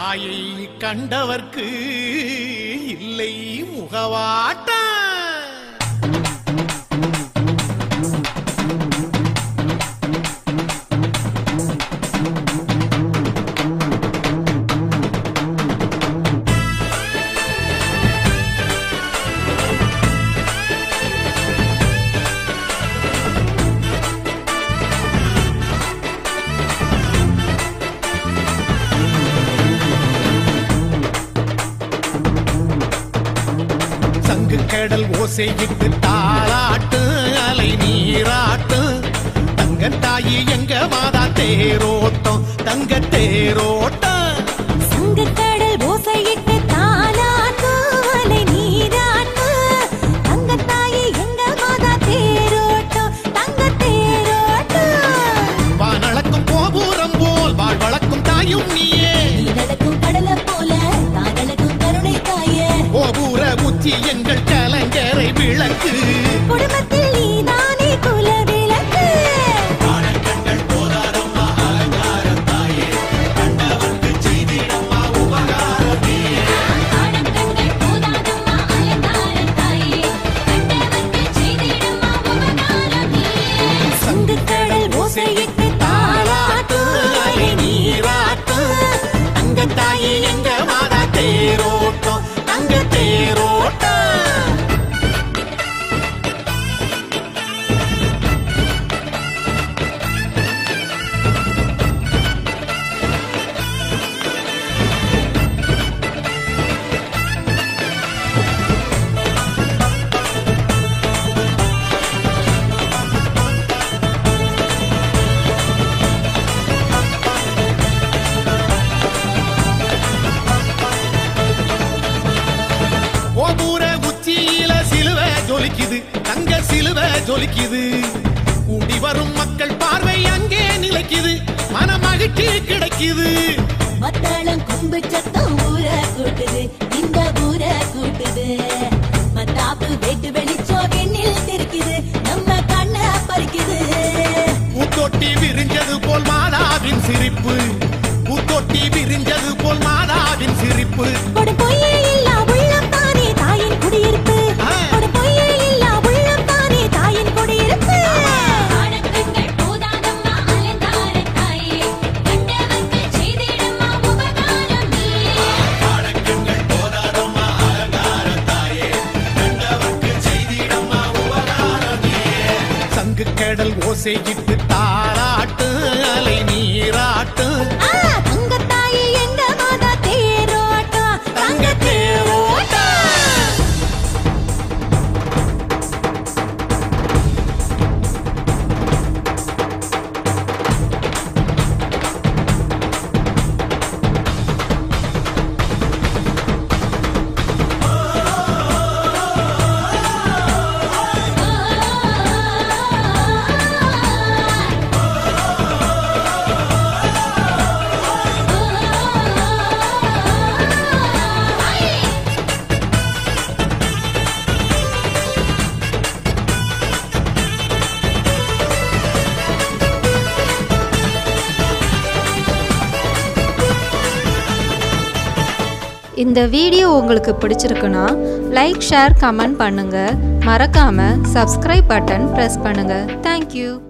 தாயை கண்டவர்க்கு இல்லை முகவாட்ட சங்கு கடல் ஓசையிட்டு தாளாட்டு அலை நீராட்டு தங்க தாயி எங்க மாதா தேரோட்டம் தங்க தேரோட்டம் சங்கக்கடல் ஓசையிட்டு தாலாட்டு, அலை நீராட்டு. தங்கத்தாயி எங்க மாதா தேரோட்டம், தங்கத் தேரோட்டம். வானளக்கும் கோபுரம் போல் வாழ் வளர்க்கும் தாயும் நீயே நீ நடக்கும் கடலைப் போல நான் நடக்கும் கருணை தாயே. கோபுர உச்சி எங்கள் கலைஞரை விளக்கு குடும்பத்தில் நீதானே குலவிளக்கு. ஆடக்கண்கள் போதாதம்மா அலங்கார தாயே. கண்டவர்க்கு செய்திடம்மா உபகாரம் நீயே. சங்கக்கடல் ஓசையிட்டு தாலாட்டு, அலை நீராட்டு. தங்க தாயி எங்க மாதா தேரோட்டம் தங்க தேரோட்டம் கோபுர உச்சியில சிலுவ ஜொலிக்குது தங்க சிலுவ ஜொலிக்குது கூடி வரும் மக்கள் பார்வை அங்கே நிலைக்குது மன மகிழ்ச்சி கிடைக்குது மத்தளம் கொம்பு சத்தம் ஊர கூட்டுது இந்த ஊர கூட்டுது மத்தாப்பு வெட்டு வெளிச்சம் வெண்ணில் தெரிக்குது நம்ம கண்ண பறிக்குது பூத்தொட்டி விரிஞ்சது போல் மாதாவின் சிரிப்பு பூத்தொட்டி விரிஞ்சது போல் மாதாவின் சிரிப்பு கொடு பொய்யே இல்லா உள்ளம் தானே தாயின் குடியிருப்பு ஆ. கொடு பொய்யே இல்லா உள்ளம் தானே தாயின் குடியிருப்பு ஆடக்கண்கள் போதாதம்மா அலங்கார தாயே கண்டவர்க்கு செய்திடம்மா உபகாரம் நீயே சங்கு கடல் ஓசையிட்டு தாளாட்டு அலை நீராட்டு ஆ, தங்கத்தாயி எங்க மாதா தேரோட்டம் தங்க தேரோட்டம் இந்த வீடியோ உங்களுக்கு பிடிச்சிருக்குன்னா லைக் ஷேர் கமெண்ட் பண்ணுங்கள் மறக்காமல் சப்ஸ்கிரைப் பட்டன் ப்ரெஸ் பண்ணுங்கள் தேங்க்யூ